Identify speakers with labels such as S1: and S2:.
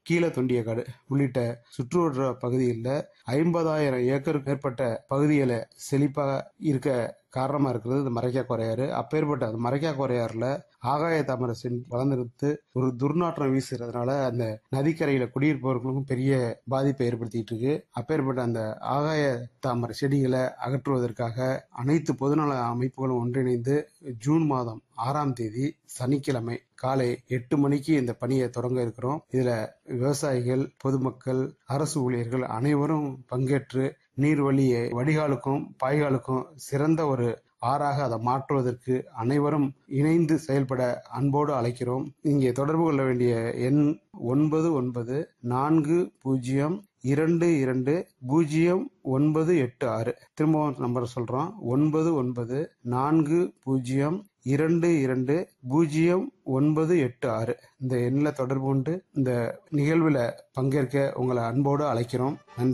S1: கீழ தொண்டியக்காடு உள்ளிட்ட சுற்றுவட்டார பகுதிகளில் ஐம்பதாயிரம் ஏக்கருக்கு மேற்பட்ட பகுதிகளை செழிப்பாக இருக்க காரணமா இருக்கிறது இந்த மரைக்கா குறையாறு அப்பேற்பட்ட அந்த மரைக்கா குறையாறுல ஆகாய தாமரை செடி வளர்ந்துருத்து ஒரு துர்நாற்றம் வீசுறதுனால அந்த நதிக்கரையில குடியிருப்பவர்களுக்கும் பெரிய பாதிப்பை ஏற்படுத்திட்டு இருக்கு அப்பேற்பட்ட அந்த ஆகாய தாமரை செடிகளை அகற்றுவதற்காக அனைத்து பொதுநல அமைப்புகளும் ஒன்றிணைந்து ஜூன் மாதம் ஆறாம் தேதி சனிக்கிழமை காலை எட்டு மணிக்கு இந்த பணியை தொடங்க இருக்கிறோம் இதுல விவசாயிகள் பொதுமக்கள் அரசு ஊழியர்கள் அனைவரும் பங்கேற்று நீர்வழியை வடிகாலுக்கும் பாய்காலுக்கும் சிறந்த ஒரு ஆறாக அதை மாற்றுவதற்கு அனைவரும் இணைந்து செயல்பட அன்போடு அழைக்கிறோம் இங்கே தொடர்பு கொள்ள வேண்டிய எண் ஒன்பது ஒன்பது நான்கு பூஜ்ஜியம் இரண்டு இரண்டு பூஜ்ஜியம் ஒன்பது எட்டு ஆறு திரும்பவும் நம்பர் சொல்றோம் ஒன்பது ஒன்பது நான்கு பூஜ்ஜியம் இரண்டு இரண்டு பூஜ்ஜியம் ஒன்பது எட்டு ஆறு இந்த எண்ணில் தொடர்பு கொண்டு இந்த நிகழ்வில் பங்கேற்க உங்களை அன்போடு அழைக்கிறோம் நன்றி